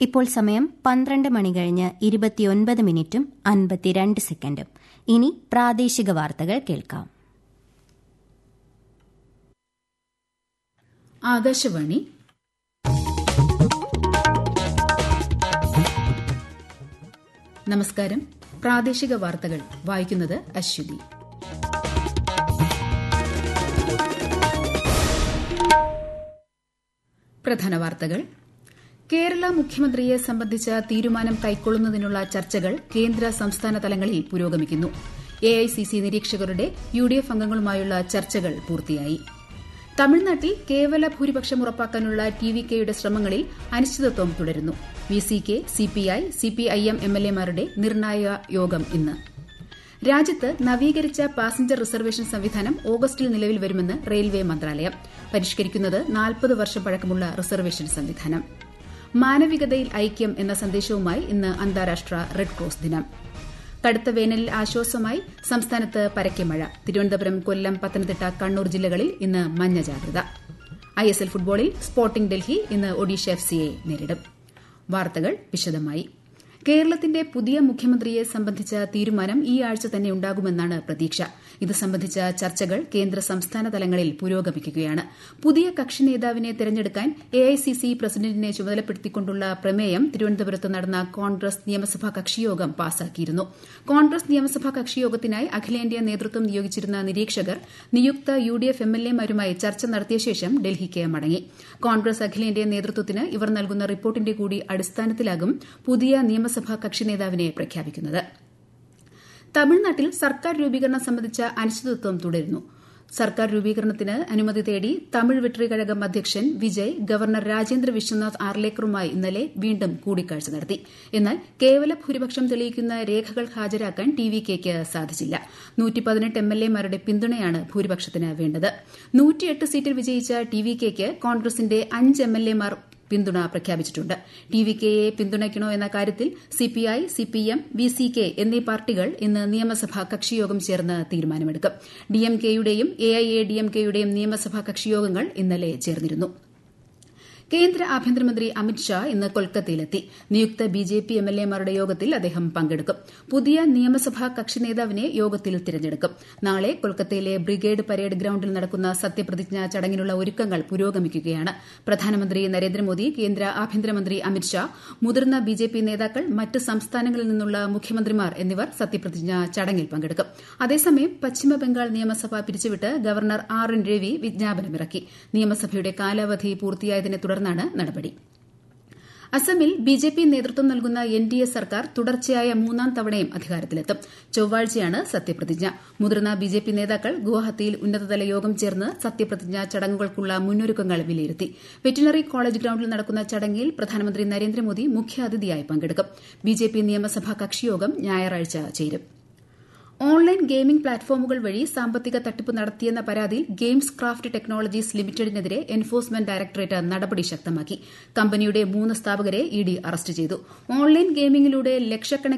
ഇപ്പോൾ സമയം പന്ത്രണ്ട് മണി കഴിഞ്ഞ് ഇരുപത്തിയൊൻപത് മിനിറ്റും അൻപത്തിരണ്ട് സെക്കൻഡും ഇനി പ്രാദേശിക വാർത്തകൾ കേൾക്കാം ആകാശവാണി നമസ്കാരം പ്രാദേശിക വാർത്തകൾ വായിക്കുന്നത് അശ്വതി പ്രധാന വാർത്തകൾ കേരള മുഖ്യമന്ത്രിയെ സംബന്ധിച്ച തീരുമാനം കൈക്കൊള്ളുന്നതിനുള്ള ചർച്ചകൾ കേന്ദ്ര സംസ്ഥാന തലങ്ങളിൽ പുരോഗമിക്കുന്നു എഐസിസി നിരീക്ഷകരുടെ യുഡിഎഫ് അംഗങ്ങളുമായുള്ള ചർച്ചകൾ പൂർത്തിയായി തമിഴ്നാട്ടിൽ കേവല ഭൂരിപക്ഷം ഉറപ്പാക്കാനുള്ള ടി വി കെയുടെ ശ്രമങ്ങളിൽ അനിശ്ചിതത്വം തുടരുന്നു V C K CPI CPIM എംഎൽഎമാരുടെ നിർണായക യോഗം ഇന്ന് രാജ്യത്ത് നവീകരിച്ച പാസഞ്ചർ റിസർവേഷൻ സംവിധാനം ഓഗസ്റ്റിൽ നിലവിൽ വരുമെന്ന് റെയിൽവേ മന്ത്രാലയം പരിഷ്കരിക്കുന്നത് നാൽപ്പത് വർഷം പഴക്കമുള്ള റിസർവേഷൻ സംവിധാനം മാനവികതയിൽ ഐക്യം എന്ന സന്ദേശവുമായി ഇന്ന് അന്താരാഷ്ട്ര റെഡ് ക്രോസ് ദിനം കടുത്ത വേനലിൽ ആശ്വാസമായി സംസ്ഥാനത്ത് പരക്കെ മഴ തിരുവനന്തപുരം കൊല്ലം പത്തനംതിട്ട കണ്ണൂർ ജില്ലകളിൽ ഇന്ന് മഞ്ഞ ജാഗ്രത ഐഎസ്എൽ ഫുട്ബോളിൽ സ്പോർട്ടിംഗ് ഡൽഹി ഇന്ന് ഒഡീഷ എഫ് സിയെ നേരിടും വാർത്തകൾ വിശദമായി കേരളത്തിന്റെ പുതിയ മുഖ്യമന്ത്രിയെ സംബന്ധിച്ച തീരുമാനം ഈ ആഴ്ച തന്നെ ഉണ്ടാകുമെന്നാണ് പ്രതീക്ഷ ഇത് സംബന്ധിച്ച ചർച്ചകൾ കേന്ദ്ര സംസ്ഥാന തലങ്ങളിൽ പുരോഗമിക്കുകയാണ് പുതിയ കക്ഷി നേതാവിനെ തെരഞ്ഞെടുക്കാൻ എഐസിസി പ്രസിഡന്റിനെ ചുമതലപ്പെടുത്തിക്കൊണ്ടുള്ള പ്രമേയം തിരുവനന്തപുരത്ത് നടന്ന കോൺഗ്രസ് നിയമസഭാ കക്ഷിയോഗം പാസാക്കിയിരുന്നു കോൺഗ്രസ് നിയമസഭാ കക്ഷിയോഗത്തിനായി അഖിലേന്ത്യാ നേതൃത്വം നിയോഗിച്ചിരുന്ന നിരീക്ഷകർ നിയുക്ത യുഡിഎഫ് എംഎൽഎമാരുമായി ചർച്ച നടത്തിയ ശേഷം ഡൽഹിക്ക് മടങ്ങി കോൺഗ്രസ് അഖിലേന്ത്യാ നേതൃത്വത്തിന് ഇവർ നൽകുന്ന റിപ്പോർട്ടിന്റെ കൂടി അടിസ്ഥാനത്തിലാകും പുതിയ നിയമസഭാ കക്ഷി നേതാവിനെ പ്രഖ്യാപിക്കുന്നത് തമിഴ്നാട്ടിൽ സർക്കാർ രൂപീകരണം സംബന്ധിച്ച അനിശ്ചിതത്വം തുടരുന്നു സർക്കാർ രൂപീകരണത്തിന് അനുമതി തേടി തമിഴ് വെട്രി കഴകം അധ്യക്ഷൻ വിജയ് ഗവർണർ രാജേന്ദ്ര വിശ്വനാഥ് ആർലേക്കറുമായി ഇന്നലെ വീണ്ടും കൂടിക്കാഴ്ച നടത്തി എന്നാൽ കേവല ഭൂരിപക്ഷം തെളിയിക്കുന്ന രേഖകൾ ഹാജരാക്കാൻ ടി വി കെയ്ക്ക് സാധിച്ചില്ല എംഎൽഎമാരുടെ പിന്തുണയാണ് ഭൂരിപക്ഷത്തിന് വേണ്ടത് നൂറ്റിയെട്ട് സീറ്റിൽ വിജയിച്ച ടി വി കെയ്ക്ക് കോൺഗ്രസിന്റെ അഞ്ച് എംഎൽഎമാർ പിന്തുണ പ്രഖ്യാപിച്ചിട്ടുണ്ട് ടി വി കെയെ പിന്തുണയ്ക്കണോ എന്ന കാര്യത്തിൽ CPI CPM V C K എന്നീ പാർട്ടികൾ ഇന്ന് നിയമസഭാ കക്ഷിയോഗം ചേർന്ന് തീരുമാനമെടുക്കും ഡിഎംകെയുടെയും എഐഎഡിഎംകെയുടെയും നിയമസഭാ കക്ഷിയോഗങ്ങൾ ഇന്നലെ ചേർന്നിരുന്നു കേന്ദ്ര ആഭ്യന്തരമന്ത്രി അമിത്ഷാ ഇന്ന് കൊൽക്കത്തയിലെത്തി നിയുക്ത ബിജെപി എംഎൽഎമാരുടെ യോഗത്തിൽ അദ്ദേഹം പങ്കെടുക്കും പുതിയ നിയമസഭാ കക്ഷി നേതാവിനെ യോഗത്തിൽ തിരഞ്ഞെടുക്കും നാളെ കൊൽക്കത്തയിലെ ബ്രിഗേഡ് പരേഡ് ഗ്രൌണ്ടിൽ നടക്കുന്ന സത്യപ്രതിജ്ഞാ ചടങ്ങിനുള്ള ഒരുക്കങ്ങൾ പുരോഗമിക്കുകയാണ് പ്രധാനമന്ത്രി നരേന്ദ്രമോദി കേന്ദ്ര ആഭ്യന്തരമന്ത്രി അമിത്ഷാ മുതിർന്ന ബിജെപി നേതാക്കൾ മറ്റ് സംസ്ഥാനങ്ങളിൽ നിന്നുള്ള മുഖ്യമന്ത്രിമാർ എന്നിവർ സത്യപ്രതിജ്ഞാ ചടങ്ങിൽ പങ്കെടുക്കും അതേസമയം പശ്ചിമബംഗാൾ നിയമസഭ പിരിച്ചുവിട്ട് ഗവർണർ ആർ എൻ രവി വിജ്ഞാപനമിറക്കി നിയമസഭയുടെ കാലാവധി പൂർത്തിയായതിനെ തുടർന്നാണ് നടപടി അസമിൽ ബിജെപി നേതൃത്വം നൽകുന്ന എൻ ഡി എ സർക്കാർ തുടർച്ചയായ മൂന്നാം തവണയും അധികാരത്തിലെത്തും ചൊവ്വാഴ്ചയാണ് സത്യപ്രതിജ്ഞ മുതിർന്ന ബിജെപി നേതാക്കൾ ഗുവാഹത്തിയിൽ ഉന്നതതല യോഗം ചേർന്ന് സത്യപ്രതിജ്ഞാ ചടങ്ങുകൾക്കുള്ള മുന്നൊരുക്കങ്ങൾ വിലയിരുത്തി വെറ്റിനറി കോളേജ് ഗ്രൌണ്ടിൽ നടക്കുന്ന ചടങ്ങിൽ പ്രധാനമന്ത്രി നരേന്ദ്രമോദി മുഖ്യാതിഥിയായി പങ്കെടുക്കും ബിജെപി നിയമസഭാ കക്ഷിയോഗം ഞായറാഴ്ച ചേരും ഓൺലൈൻ ഗെയിമിംഗ് പ്ലാറ്റ്ഫോമുകൾ വഴി സാമ്പത്തിക തട്ടിപ്പ് നടത്തിയെന്ന പരാതിയിൽ ഗെയിംസ് ക്രാഫ്റ്റ് ടെക്നോളജീസ് ലിമിറ്റഡിനെതിരെ എൻഫോഴ്സ്മെന്റ് ഡയറക്ടറേറ്റ് നടപടി ശക്തമാക്കി കമ്പനിയുടെ മൂന്ന് സ്ഥാപകരെ ഇഡി അറസ്റ്റ് ചെയ്തു ഓൺലൈൻ ഗെയിമിംഗിലൂടെ ലക്ഷക്കണക്കിന്